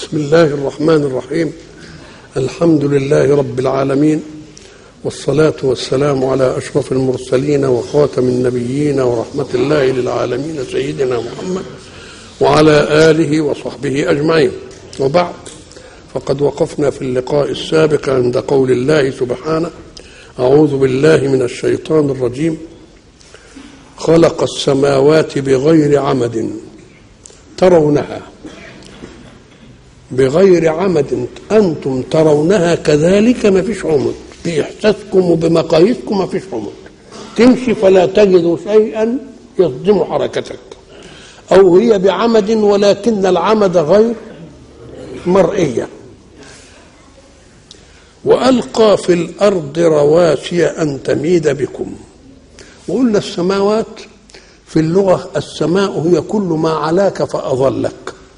بسم الله الرحمن الرحيم الحمد لله رب العالمين والصلاة والسلام على أشرف المرسلين وخاتم النبيين ورحمة الله للعالمين سيدنا محمد وعلى آله وصحبه أجمعين وبعد فقد وقفنا في اللقاء السابق عند قول الله سبحانه أعوذ بالله من الشيطان الرجيم خلق السماوات بغير عمد ترونها بغير عمد أنتم ترونها كذلك ما فيش عمد بإحساسكم وبمقاييسكم ما فيش عمد تمشي فلا تجد شيئا يصدم حركتك أو هي بعمد ولكن العمد غير مرئية وألقى في الأرض رواسي أن تميد بكم وقلنا السماوات في اللغة السماء هي كل ما علاك فأظلك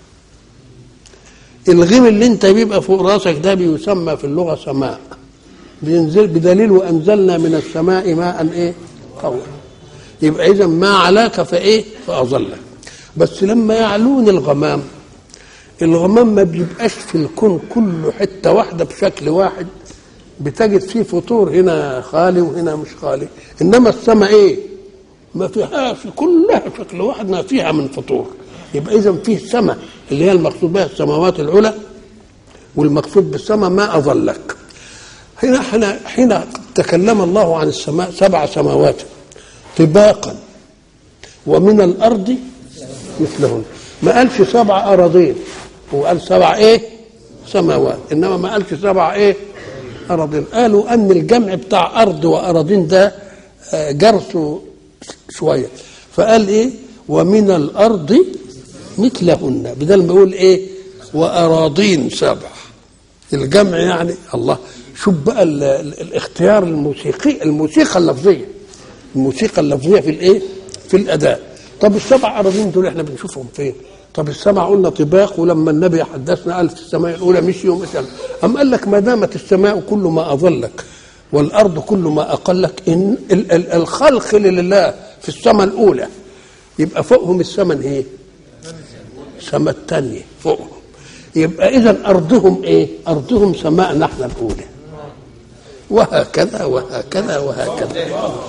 الغيم اللي انت بيبقى فوق راسك ده بيسمى في اللغة سماء بينزل بدليل وأنزلنا من السماء ماء ايه قوي يبقى إذا ما علاك فايه فأظلك بس لما يعلون الغمام الغمام ما بيبقاش في الكون كله حته واحده بشكل واحد بتجد فيه فطور هنا خالي وهنا مش خالي انما السماء ايه ما فيهاش كلها شكل واحد ما فيها من فطور يبقى اذا فيه سماء اللي هي المقصود بها السماوات العلى والمقصود بالسماء ما اظلك هنا حين حين تكلم الله عن السماء سبع سماوات طباقا ومن الارض مثلهن ما قالش سبع اراضين هو قال سبع ايه سماوات انما ما قالش سبع ايه اراضين قالوا ان الجمع بتاع ارض واراضين ده جرسه شويه فقال ايه ومن الارض مثلهن بدل ما يقول ايه واراضين سبع الجمع يعني الله شوف بقى ال ال الاختيار الموسيقي الموسيقى اللفظيه الموسيقى اللفظيه في الايه في الاداء طب السبع اراضين دول احنا بنشوفهم فين طب السماء قلنا طباق ولما النبي حدثنا قال في السماء الاولى مشيوا مثلا أم قال لك ما دامت السماء كل ما اظلك والارض كل ما اقلك ان ال- ال- الخلق لله في السماء الاولى يبقى فوقهم السماء ايه؟ السماء الثانيه فوقهم يبقى اذا ارضهم ايه؟ ارضهم سماء نحن الاولى وهكذا وهكذا وهكذا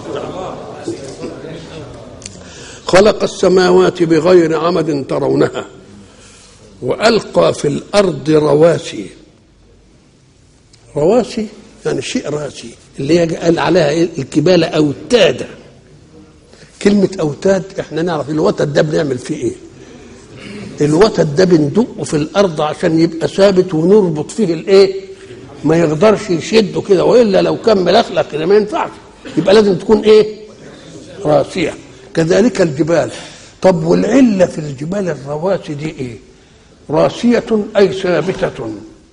خلق السماوات بغير عمد ترونها والقى في الارض رواسي رواسي يعني شيء راسي اللي هي قال عليها إيه؟ الكبال اوتادا كلمه اوتاد احنا نعرف الوتد ده بنعمل فيه ايه الوتد ده بندقه في الارض عشان يبقى ثابت ونربط فيه الايه ما يقدرش يشده كده والا لو كان ملخلخ كده ما ينفعش يبقى لازم تكون ايه راسيه كذلك الجبال طب والعلة في الجبال الرواسي دي ايه راسية أي ثابتة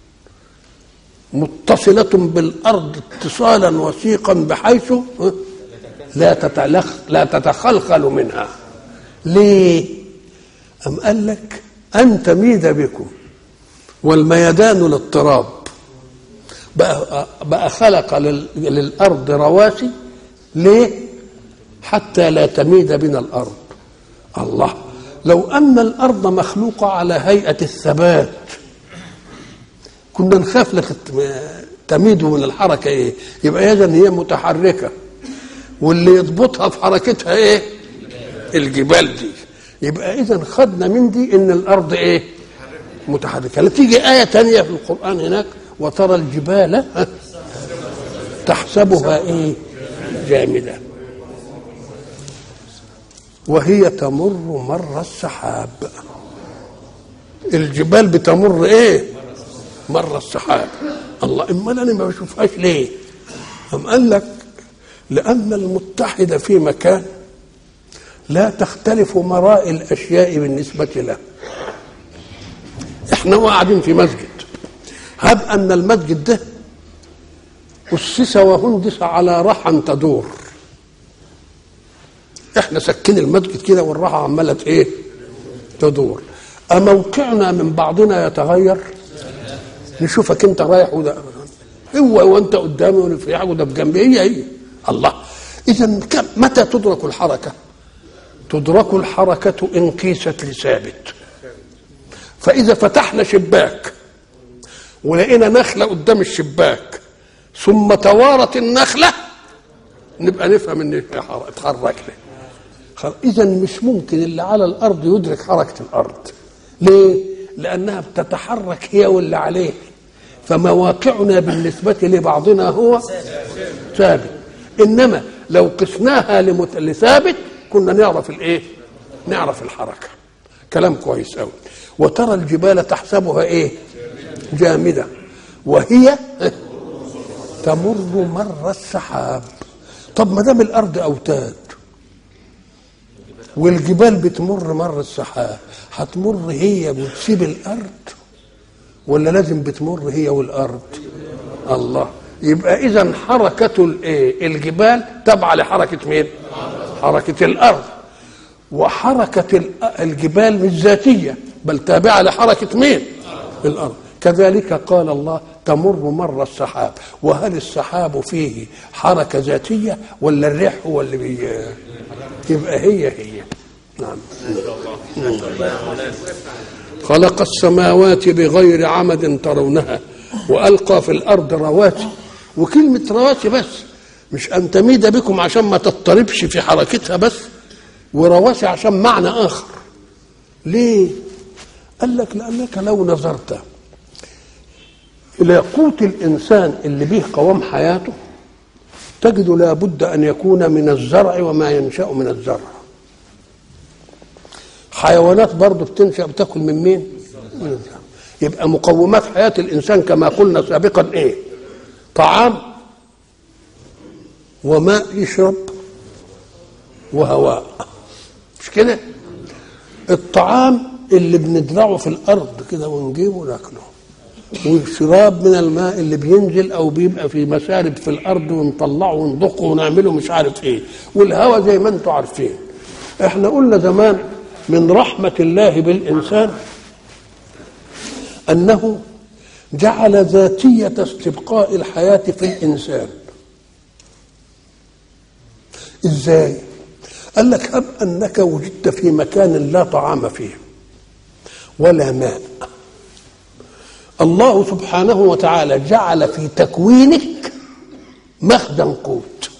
متصلة بالأرض اتصالا وثيقا بحيث لا تتلخ لا تتخلخل منها ليه أم قال لك أن تميد بكم والميدان الاضطراب بقى, بقى خلق لل- للأرض رواسي ليه حتى لا تميد بنا الارض الله لو ان الارض مخلوقه على هيئه الثبات كنا نخاف لك تميد من الحركه ايه يبقى اذا هي متحركه واللي يضبطها في حركتها ايه الجبال دي يبقى اذا خدنا من دي ان الارض ايه متحركه تيجي ايه تانية في القران هناك وترى الجبال ها، تحسبها ايه جامده وهي تمر مر السحاب الجبال بتمر ايه مر السحاب الله امال انا ما بشوفهاش ليه أم قال لك لان المتحد في مكان لا تختلف مراء الاشياء بالنسبه له احنا قاعدين في مسجد هب ان المسجد ده اسس وهندس على رحى تدور احنا سكين المسجد كده والراحه عماله ايه تدور اموقعنا من بعضنا يتغير نشوفك انت رايح وده هو وانت قدامي وانا في حاجه وده بجنبي هي هي الله اذا كم- متى تدرك الحركه تدرك الحركه ان قيست لثابت فاذا فتحنا شباك ولقينا نخله قدام الشباك ثم توارت النخله نبقى نفهم ان اتحركنا اذا مش ممكن اللي على الارض يدرك حركه الارض ليه لانها بتتحرك هي واللي عليه فمواقعنا بالنسبه لبعضنا هو ثابت انما لو قسناها لمت... لثابت كنا نعرف الايه نعرف الحركه كلام كويس قوي وترى الجبال تحسبها ايه جامده وهي تمر مر السحاب طب ما دام الارض اوتاد والجبال بتمر مر السحاب هتمر هي وتسيب الارض ولا لازم بتمر هي والارض الله يبقى اذا حركه الايه الجبال تابعه لحركه مين حركه الارض وحركه الجبال مش ذاتيه بل تابعه لحركه مين الارض كذلك قال الله تمر مر السحاب وهل السحاب فيه حركه ذاتيه ولا الريح هو اللي بي يبقى هي هي نعم خلق السماوات بغير عمد ترونها والقى في الارض رواسي وكلمه رواسي بس مش ان تميد بكم عشان ما تضطربش في حركتها بس ورواسي عشان معنى اخر ليه قال لك لانك لو نظرت الى قوت الانسان اللي به قوام حياته تجد لابد ان يكون من الزرع وما ينشا من الزرع حيوانات برضه بتنشا بتاكل من مين من الزرع يبقى مقومات حياه الانسان كما قلنا سابقا ايه طعام وماء يشرب وهواء مش كده الطعام اللي بنزرعه في الارض كده ونجيبه وناكله والشراب من الماء اللي بينزل او بيبقى في مسارب في الارض ونطلعه ونضخه ونعمله مش عارف ايه والهواء زي ما انتم عارفين احنا قلنا زمان من رحمه الله بالانسان انه جعل ذاتيه استبقاء الحياه في الانسان ازاي قال لك هب انك وجدت في مكان لا طعام فيه ولا ماء الله سبحانه وتعالى جعل في تكوينك مخزن قوت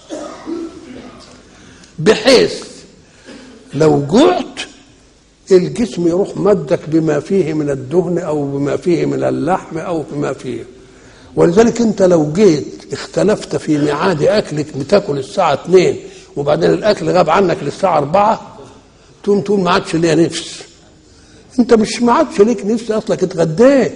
بحيث لو جعت الجسم يروح مدك بما فيه من الدهن او بما فيه من اللحم او بما فيه ولذلك انت لو جيت اختلفت في ميعاد اكلك بتاكل الساعه 2 وبعدين الاكل غاب عنك للساعه 4 تقوم تقول ما عادش ليا نفس انت مش ما عادش ليك نفس اصلك اتغديت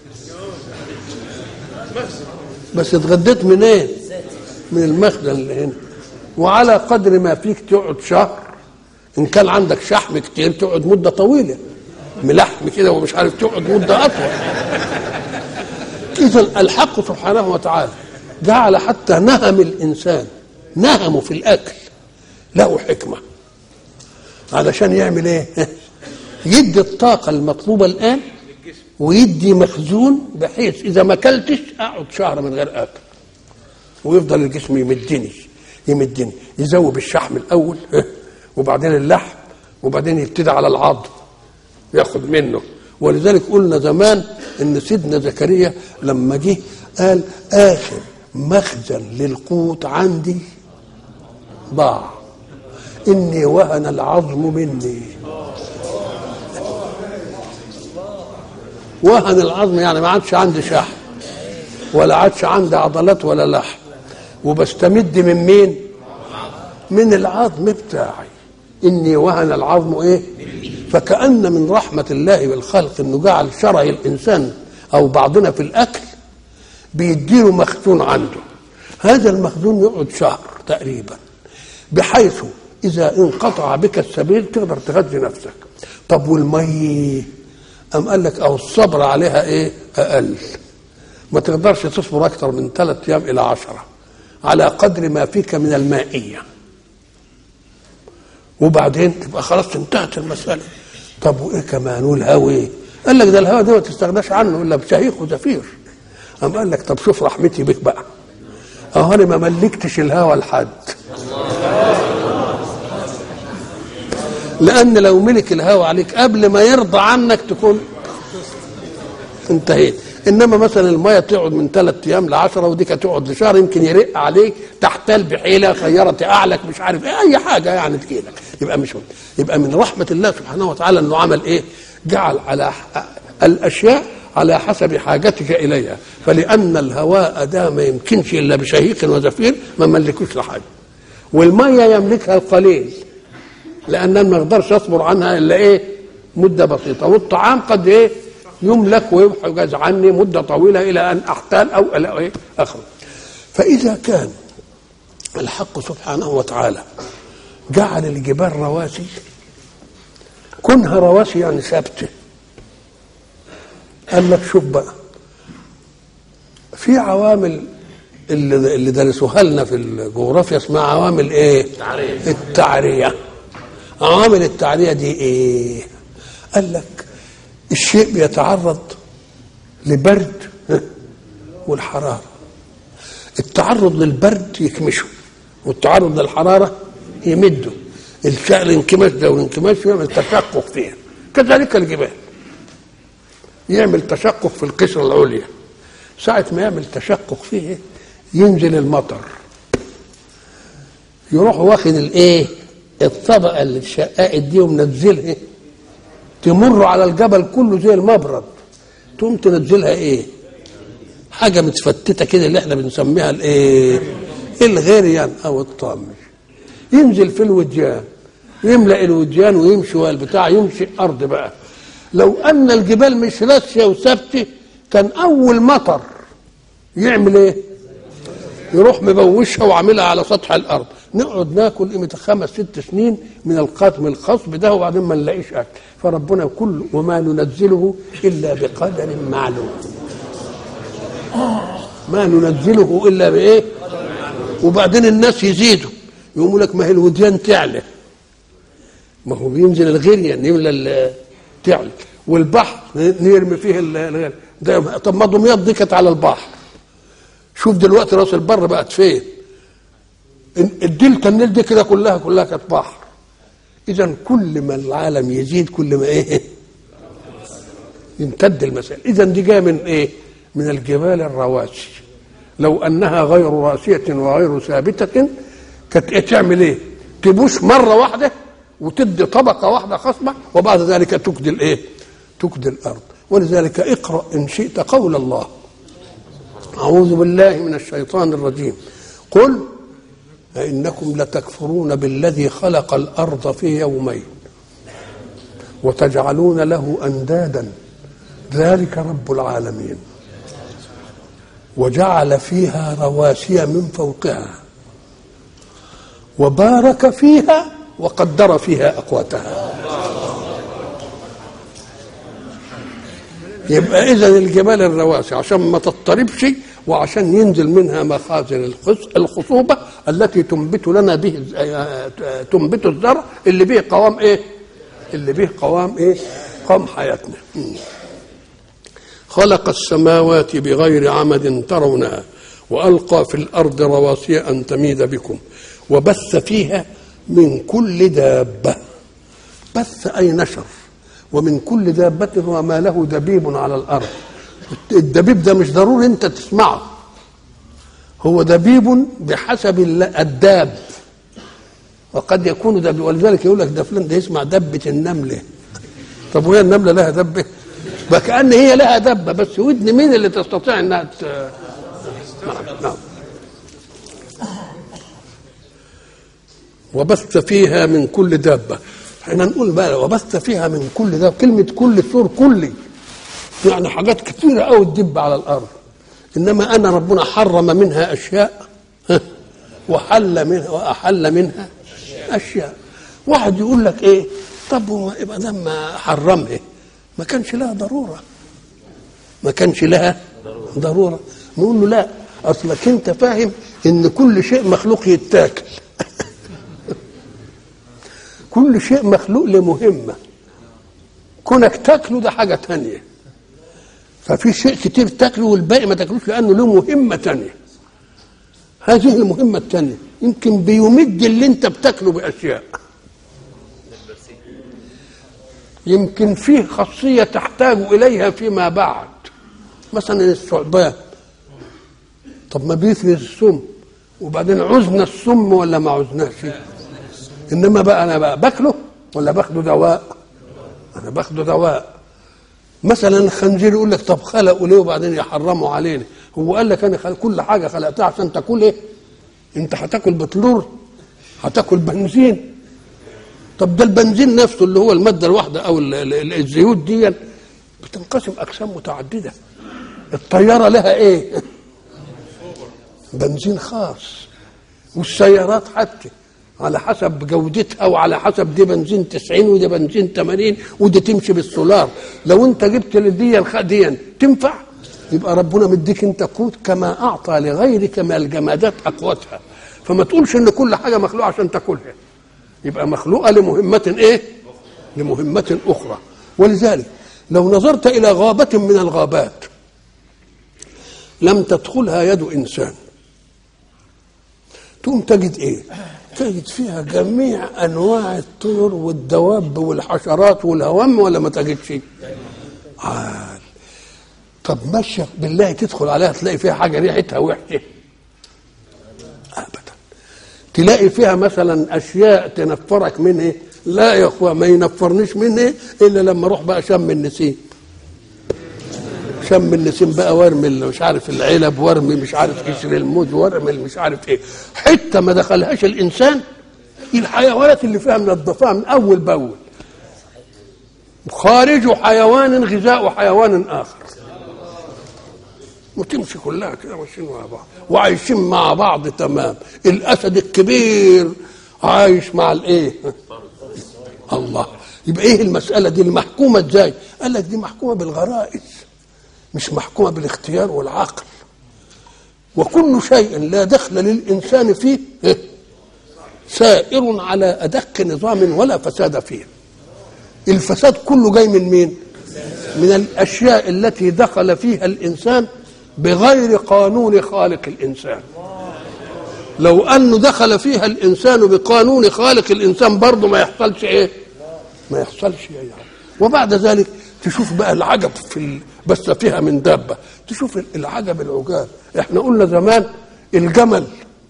بس اتغديت منين إيه؟ من المخزن اللي هنا وعلى قدر ما فيك تقعد شهر ان كان عندك شحم كتير تقعد مده طويله ملحم كده ومش عارف تقعد مده اطول اذا الحق سبحانه وتعالى جعل حتى نهم الانسان نهمه في الاكل له حكمه علشان يعمل ايه يدي الطاقه المطلوبه الان ويدي مخزون بحيث اذا ما اكلتش اقعد شهر من غير اكل ويفضل الجسم يمدني يمدني يزود الشحم الاول وبعدين اللحم وبعدين يبتدي على العظم ياخد منه ولذلك قلنا زمان ان سيدنا زكريا لما جه قال اخر مخزن للقوت عندي ضاع اني وهن العظم مني وهن العظم يعني ما عادش عندي شحم ولا عادش عندي عضلات ولا لحم وبستمد من مين من العظم بتاعي اني وهن العظم ايه فكأن من رحمة الله بالخلق انه جعل شرع الانسان او بعضنا في الاكل بيديله مخزون عنده هذا المخزون يقعد شهر تقريبا بحيث اذا انقطع بك السبيل تقدر تغذي نفسك طب والمي أم قال لك أو الصبر عليها إيه أقل ما تقدرش تصبر أكثر من ثلاثة أيام إلى عشرة على قدر ما فيك من المائية وبعدين تبقى خلاص انتهت المسألة طب وإيه كمان والهوى قال لك ده الهوى ده ما تستغناش عنه إلا بشهيق وزفير أم قال لك طب شوف رحمتي بك بقى أهو أنا ما ملكتش الهوى لحد لأن لو ملك الهوى عليك قبل ما يرضى عنك تكون انتهيت انما مثلا الميه تقعد من ثلاث ايام ل 10 ودي تقعد لشهر يمكن يرق عليك تحتال بحيله خيره اعلك مش عارف ايه اي حاجه يعني تجيلك يبقى مش يبقى من رحمه الله سبحانه وتعالى انه عمل ايه؟ جعل على الاشياء على حسب حاجتك اليها فلان الهواء ده ما يمكنش الا بشهيق وزفير ما ملكوش لحاجه والميه يملكها القليل لان ما اقدرش اصبر عنها الا ايه مده بسيطه والطعام قد ايه يملك ويحجز عني مده طويله الى ان احتال او الى ايه اخره فاذا كان الحق سبحانه وتعالى جعل الجبال رواسي كونها رواسي يعني ثابته قال لك شوف بقى في عوامل اللي اللي درسوها لنا في الجغرافيا اسمها عوامل ايه؟ التعرية. التعريه عوامل التعريه دي ايه؟ قال لك الشيء بيتعرض لبرد والحراره التعرض للبرد يكمشه والتعرض للحراره يمده الانكماش ده والانكماش يعمل تشقق فيها كذلك الجبال يعمل تشقق في القشرة العليا ساعة ما يعمل تشقق فيه ينزل المطر يروح واخد الايه الطبقة اللي اتشققت دي ومنزلها تمر على الجبل كله زي المبرد تقوم تنزلها ايه حاجة متفتتة كده اللي احنا بنسميها الايه الغريان او الطامش ينزل في الوديان يملأ الوديان ويمشي والبتاع يمشي الارض بقى لو ان الجبال مش راسيه وثابته كان اول مطر يعمل ايه يروح مبوشها وعاملها على سطح الارض نقعد ناكل قيمه خمس ست سنين من القاتم الخصب ده وبعدين ما نلاقيش اكل فربنا كل وما ننزله الا بقدر معلوم ما ننزله الا بايه وبعدين الناس يزيدوا يقوموا لك ما هي الوديان تعلى ما هو بينزل الغريان يملى ال- تعلى والبحر نرمي فيه ال- ال- ده طب ما دمياط دي كانت على البحر شوف دلوقتي راس البر بقت فين ال- الدلتا النيل دي كده كلها كلها كانت بحر اذا كل ما العالم يزيد كل ما ايه يمتد المسائل اذا دي جايه من ايه من الجبال الرواسي لو انها غير راسيه وغير ثابته كانت ايه تعمل ايه تبوش مره واحده وتدي طبقه واحده خصبه وبعد ذلك تكدي الايه تكدي الارض ولذلك اقرا ان شئت قول الله اعوذ بالله من الشيطان الرجيم قل أئنكم لتكفرون بالذي خلق الأرض في يومين وتجعلون له أندادا ذلك رب العالمين وجعل فيها رواسي من فوقها وبارك فيها وقدر فيها أقواتها يبقى إذا الجبال الرواسي عشان ما تضطربش وعشان ينزل منها مخازن الخص- الخصوبة التي تنبت لنا به آه، تنبت الزرع اللي به قوام إيه؟ اللي به قوام إيه؟ قوام حياتنا. مم. خلق السماوات بغير عمد ترونها والقى في الارض رواسي ان تميد بكم وبث فيها من كل دابه بث اي نشر ومن كل دابه وما له دبيب على الارض الدبيب ده مش ضروري انت تسمعه هو دبيب بحسب الل- الداب وقد يكون دبيب ولذلك يقول لك ده فلان ده يسمع دبه النمله طب وهي النمله لها دبه وكأن هي لها دبه بس ودن مين اللي تستطيع انها ت... نعم نعم وبث فيها من كل دابه احنا نقول بقى وبث فيها من كل دابه كلمه كل سور كلي يعني حاجات كثيره قوي تدب على الارض انما انا ربنا حرم منها اشياء ها، وحل منها واحل منها اشياء واحد يقول لك ايه طب هو يبقى ده ما حرمها ما كانش لها ضروره ما كانش لها ضروره نقول له لا اصلك انت فاهم ان كل شيء مخلوق يتاكل كل شيء مخلوق لمهمه كونك تاكله ده حاجه تانية ففي شيء كتير تاكله والباقي ما تاكلوش لانه له مهمه تانية هذه المهمه التانية يمكن بيمد اللي انت بتاكله باشياء يمكن فيه خاصيه تحتاج اليها فيما بعد مثلا الثعبان طب ما بيفرز السم وبعدين عزنا السم ولا ما عزناش انما بقى انا بقى باكله ولا باخده دواء انا باخده دواء مثلا الخنزير يقول لك طب خلقوا ليه وبعدين يحرموا علينا هو قال لك انا خلق كل حاجه خلقتها عشان تاكل ايه انت هتاكل بتلور هتاكل بنزين طب ده البنزين نفسه اللي هو الماده الواحده او ال- ال- الزيوت دي بتنقسم اقسام متعدده الطياره لها ايه بنزين خاص والسيارات حتى على حسب جودتها وعلى حسب دي بنزين 90 ودي بنزين 80 ودي تمشي بالسولار لو انت جبت دي دي تنفع يبقى ربنا مديك انت قوت كما اعطى لغيرك من الجمادات اقوتها فما تقولش ان كل حاجه مخلوقه عشان تاكلها يبقى مخلوقه لمهمه ايه لمهمه اخرى ولذلك لو نظرت الى غابه من الغابات لم تدخلها يد انسان تقوم تجد ايه تجد فيها جميع انواع الطيور والدواب والحشرات والهوام ولا ما تجدش عال طب ماشيه بالله تدخل عليها تلاقي فيها حاجه ريحتها وحشه ابدا تلاقي فيها مثلا اشياء تنفرك من ايه لا يا اخويا ما ينفرنيش من ايه الا لما اروح بقى شم النسيم شم النسيم بقى وارمي ال- مش عارف العلب وارمي مش عارف قشر الموز وارمي مش عارف ايه حته ما دخلهاش الانسان الحيوانات اللي فيها منظفاها من اول باول خارج حيوان غذاء حيوان اخر وتمشي كلها كده ماشيين مع بعض وعايشين مع بعض تمام الاسد الكبير عايش مع الايه الله يبقى ايه المساله دي المحكومه ازاي قال لك دي محكومه بالغرائز مش محكومه بالاختيار والعقل وكل شيء لا دخل للانسان فيه إيه؟ سائر على ادق نظام ولا فساد فيه الفساد كله جاي من مين من الاشياء التي دخل فيها الانسان بغير قانون خالق الانسان لو انه دخل فيها الانسان بقانون خالق الانسان برضه ما يحصلش ايه ما يحصلش ايه يعني. وبعد ذلك تشوف بقى العجب في ال... بس فيها من دابه تشوف العجب العجاب احنا قلنا زمان الجمل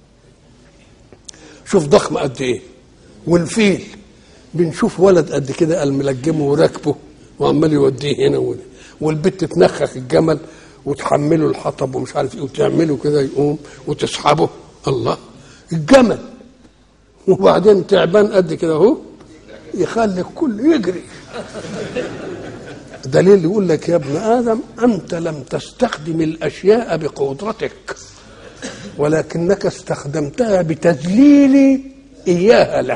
شوف ضخم قد ايه والفيل بنشوف ولد قد كده قال ملجمه وراكبه وعمال يوديه هنا وهنا والبت تنخخ الجمل وتحمله الحطب ومش عارف ايه وتعمله كده يقوم وتسحبه الله الجمل وبعدين تعبان قد كده اهو يخلي الكل يجري دليل يقول لك يا ابن ادم انت لم تستخدم الاشياء بقدرتك ولكنك استخدمتها بتذليل اياها لك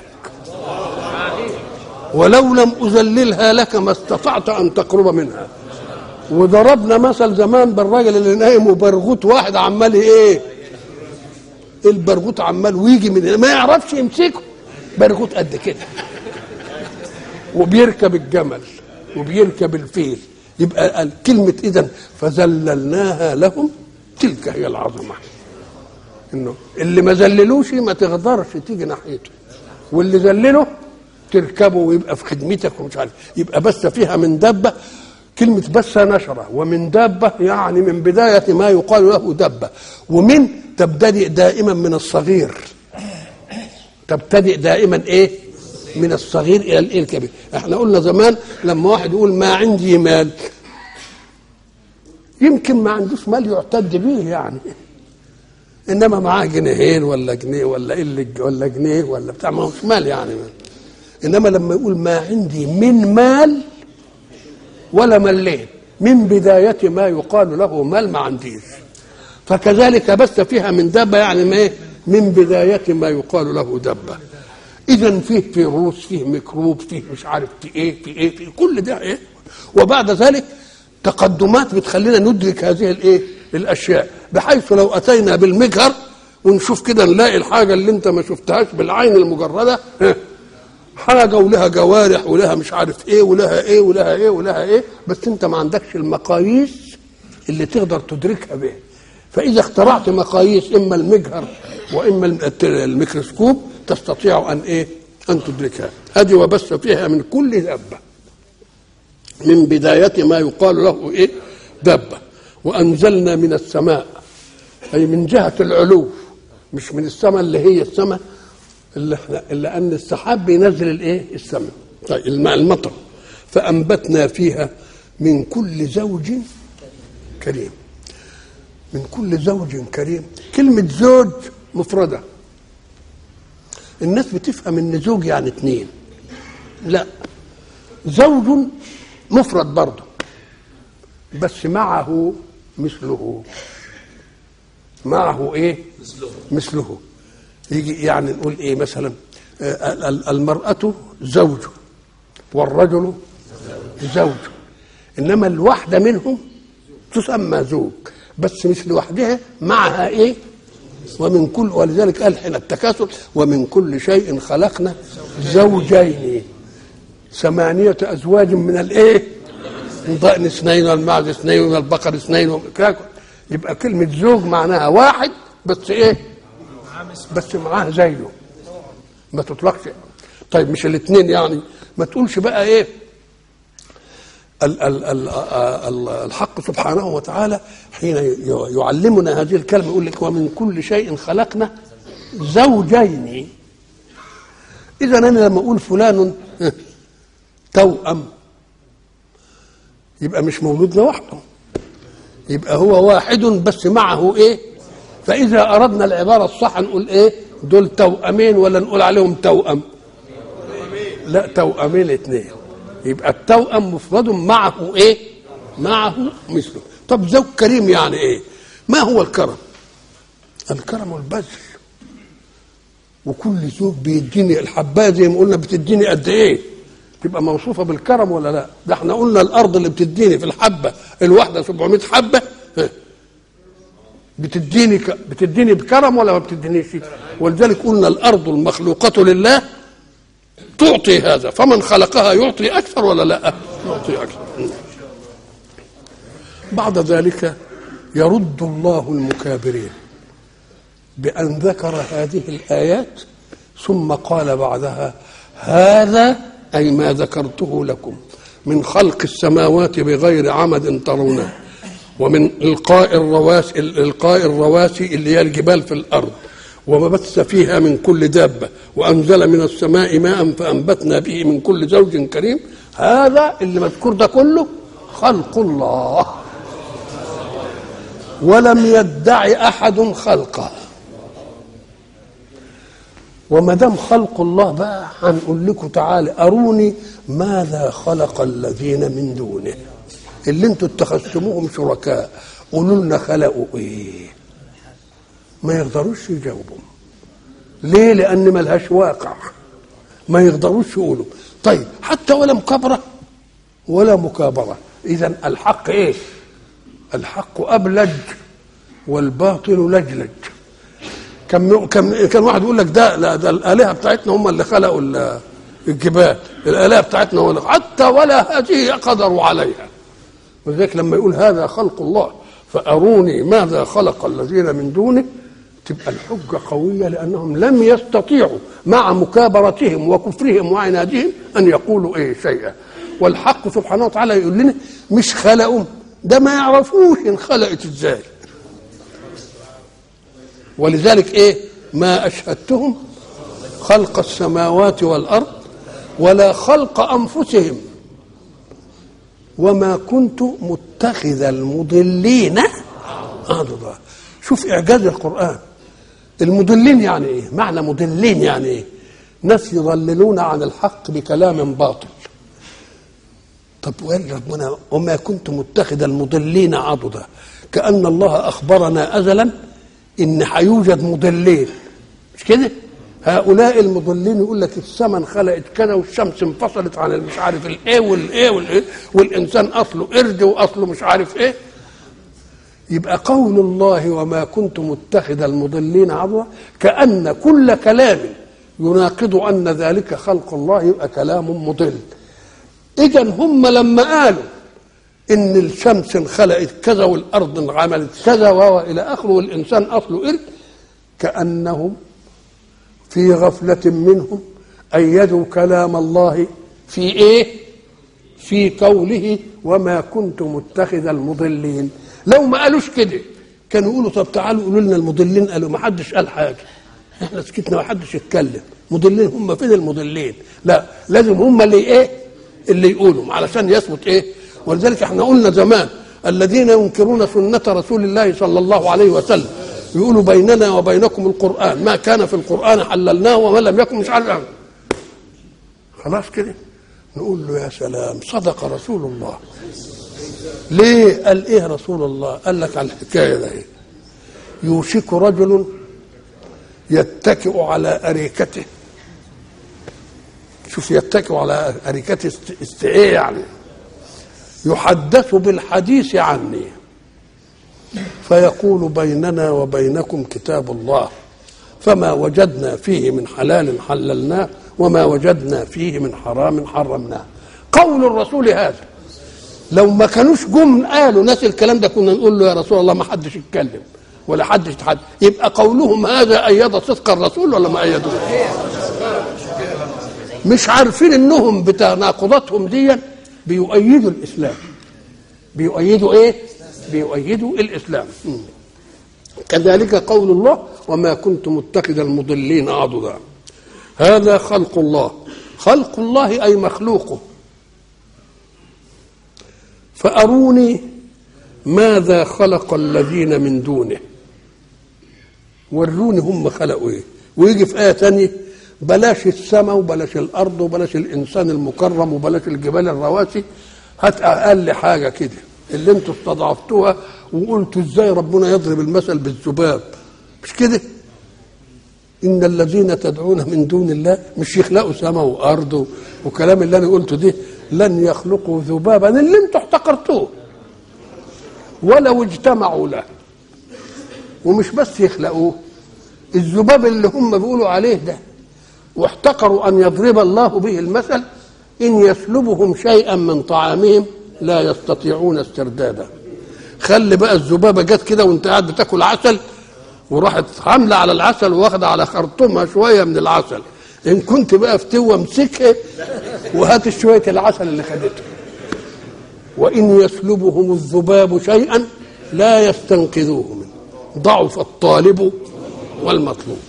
ولو لم اذللها لك ما استطعت ان تقرب منها وضربنا مثل زمان بالراجل اللي نايم وبرغوت واحد عمال ايه البرغوت عمال ويجي من ما يعرفش يمسكه برغوت قد كده وبيركب الجمل وبيركب الفيل يبقى قال كلمة إذا فذللناها لهم تلك هي العظمة إنه اللي ما ذللوش ما تقدرش تيجي ناحيته واللي ذلله تركبه ويبقى في خدمتك ومش عارف يبقى بس فيها من دبة كلمة بس نشرة ومن دابة يعني من بداية ما يقال له دبة ومن تبتدئ دائما من الصغير تبتدئ دائما ايه من الصغير الى الايه الكبير احنا قلنا زمان لما واحد يقول ما عندي مال يمكن ما عندوش مال يعتد به يعني انما معاه جنيهين ولا جنيه ولا إيه ولا جنيه ولا بتاع ما هوش مال يعني انما لما يقول ما عندي من مال ولا ملين من بداية ما يقال له مال ما عنديش فكذلك بث فيها من دابة يعني ما إيه؟ من بداية ما يقال له دابة إذا فيه فيروس فيه ميكروب فيه مش عارف في إيه في إيه في كل ده إيه وبعد ذلك تقدمات بتخلينا ندرك هذه الإيه الأشياء بحيث لو أتينا بالمجهر ونشوف كده نلاقي الحاجة اللي أنت ما شفتهاش بالعين المجردة حاجة ولها جوارح ولها مش عارف ايه ولها ايه ولها ايه ولها ايه بس انت ما عندكش المقاييس اللي تقدر تدركها بها فاذا اخترعت مقاييس اما المجهر واما الميكروسكوب تستطيع ان ايه ان تدركها هذه وبث فيها من كل دابه من بداية ما يقال له ايه دابة وانزلنا من السماء اي من جهه العلو مش من السماء اللي هي السماء اللي احنا اللي ان السحاب بينزل الايه السماء طيب الماء المطر فانبتنا فيها من كل زوج كريم من كل زوج كريم كلمة زوج مفردة الناس بتفهم ان زوج يعني اثنين لا زوج مفرد برضه بس معه مثله معه ايه مثله يجي يعني نقول ايه مثلا آه، ال- المرأة زوج والرجل زوج انما الواحدة منهم تسمى زوج بس مش لوحدها معها ايه ومن كل ولذلك قال حين التكاثر ومن كل شيء خلقنا زوجين ثمانية أزواج من الإيه؟ من ضأن اثنين والمعز اثنين ومن البقر اثنين ومن كده. يبقى كلمة زوج معناها واحد بس إيه؟ بس معاه زيه ما تطلقش طيب مش الاثنين يعني ما تقولش بقى إيه؟ ال- ال- ال- ال- الحق سبحانه وتعالى حين ي- يعلمنا هذه الكلمة يقول لك ومن كل شيء خلقنا زوجين إذا أنا لما أقول فلان توأم يبقى مش مولود لوحده يبقى هو واحد بس معه إيه فإذا أردنا العبارة الصح نقول إيه دول توأمين ولا نقول عليهم توأم لا توأمين اثنين يبقى التوأم مفرد معه ايه معه مثله طب زوج كريم يعني ايه ما هو الكرم الكرم البذل وكل زوج بيديني الحبايه زي ما قلنا بتديني قد ايه تبقى موصوفه بالكرم ولا لا ده احنا قلنا الارض اللي بتديني في الحبه الواحده 700 حبه ها، بتديني ك... بتديني بكرم ولا ما بتدينيش ولذلك قلنا الارض المخلوقه لله تعطي هذا فمن خلقها يعطي اكثر ولا لا يعطي اكثر بعد ذلك يرد الله المكابرين بان ذكر هذه الايات ثم قال بعدها هذا اي ما ذكرته لكم من خلق السماوات بغير عمد ترونه ومن القاء الرواسي القاء الرواسي اللي هي الجبال في الارض وما بث فيها من كل دابة وأنزل من السماء ماء فأنبتنا به من كل زوج كريم هذا اللي مذكور ده كله خلق الله ولم يدع أحد خلقه وما دام خلق الله بقى هنقول لكم تعالى أروني ماذا خلق الذين من دونه اللي انتوا اتخذتموهم شركاء قولوا لنا خلقوا ايه ما يقدروش يجاوبوا ليه لان ملهاش واقع ما يقدروش يقولوا طيب حتى ولا مكابره ولا مكابره اذا الحق ايه الحق ابلج والباطل لجلج كم كم كان واحد يقول لك ده لا ده الالهه بتاعتنا هم اللي خلقوا ال- الجبال الالهه بتاعتنا ولا حتى ولا هذه قدروا عليها ولذلك لما يقول هذا خلق الله فأروني ماذا خلق الذين من دونه تبقى الحجة قوية لأنهم لم يستطيعوا مع مكابرتهم وكفرهم وعنادهم أن يقولوا إيه شيئا والحق سبحانه وتعالى يقول لنا مش خلقوا ده ما يعرفوش إن خلقت إزاي ولذلك إيه ما أشهدتهم خلق السماوات والأرض ولا خلق أنفسهم وما كنت متخذ المضلين عضدا شوف اعجاز القران المضلين يعني ايه معنى مضلين يعني ايه ناس يضللون عن الحق بكلام باطل طب وين ربنا وما كنت متخذ المضلين عضدا كأن الله أخبرنا أزلا إن هيوجد مضلين مش كده؟ هؤلاء المضلين يقول لك السماء انخلقت كذا والشمس انفصلت عن مش عارف الايه والايه والايه والانسان اصله قرد واصله مش عارف ايه يبقى قول الله وما كنت متخذ المضلين عضوا كأن كل كلام يناقض أن ذلك خلق الله يبقى كلام مضل إذا هم لما قالوا إن الشمس انخلقت كذا والأرض انعملت كذا وإلى آخره والإنسان أصله قرد كأنهم في غفلة منهم أيدوا كلام الله في إيه؟ في قوله وما كنت متخذ المضلين لو ما قالوش كده كانوا يقولوا طب تعالوا قولوا لنا المضلين قالوا ما حدش قال حاجه احنا سكتنا ما حدش يتكلم مضلين هم فين المضلين لا لازم هم اللي ايه اللي يقولوا علشان يثبت ايه ولذلك احنا قلنا زمان الذين ينكرون سنة رسول الله صلى الله عليه وسلم يقولوا بيننا وبينكم القرآن ما كان في القرآن حللناه وما لم يكن مش حللناه خلاص كده نقول له يا سلام صدق رسول الله ليه قال ايه رسول الله قال لك على الحكايه ده إيه؟ يوشك رجل يتكئ على اريكته شوف يتكئ على اريكته است- استعيه يعني يحدث بالحديث عني فيقول بيننا وبينكم كتاب الله فما وجدنا فيه من حلال حللناه وما وجدنا فيه من حرام حرمناه قول الرسول هذا لو ما كانوش جم قالوا ناس الكلام ده كنا نقول له يا رسول الله ما حدش يتكلم ولا حدش يتحدث يبقى قولهم هذا أيد صدق الرسول ولا ما أيدوه مش عارفين انهم بتناقضاتهم دي بيؤيدوا الاسلام بيؤيدوا ايه بيؤيدوا الاسلام مم. كذلك قول الله وما كنت متخذ المضلين عضدا هذا خلق الله خلق الله اي مخلوقه فاروني ماذا خلق الذين من دونه وروني هم خلقوا ايه ويجي في ايه تانية بلاش السماء وبلاش الارض وبلاش الانسان المكرم وبلاش الجبال الرواسي هات اقل حاجه كده اللي انتوا استضعفتوها وقلتوا ازاي ربنا يضرب المثل بالذباب مش كده ان الذين تدعون من دون الله مش يخلقوا سماء وارض وكلام اللي انا قلته ده لن يخلقوا ذبابا اللي انتوا احتقرتوه ولو اجتمعوا له ومش بس يخلقوه الذباب اللي هم بيقولوا عليه ده واحتقروا ان يضرب الله به المثل ان يسلبهم شيئا من طعامهم لا يستطيعون استرداده خلي بقى الذبابه جت كده وانت قاعد بتاكل عسل وراحت حامله على العسل واخده على خرطومها شويه من العسل ان كنت بقى فتوه امسكها وهات شويه العسل اللي خدته وان يسلبهم الذباب شيئا لا يستنقذوه منه ضعف الطالب والمطلوب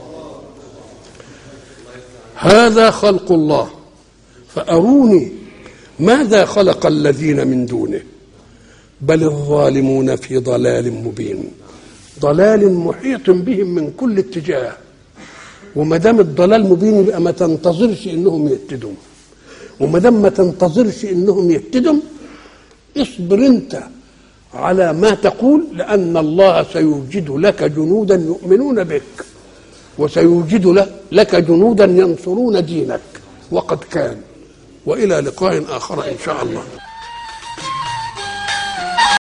هذا خلق الله فاروني ماذا خلق الذين من دونه بل الظالمون في ضلال مبين ضلال محيط بهم من كل اتجاه وما دام الضلال مبين يبقى ما تنتظرش انهم يهتدوا وما دام ما تنتظرش انهم يهتدوا اصبر انت على ما تقول لان الله سيوجد لك جنودا يؤمنون بك وسيوجد لك جنودا ينصرون دينك وقد كان والى لقاء اخر ان شاء الله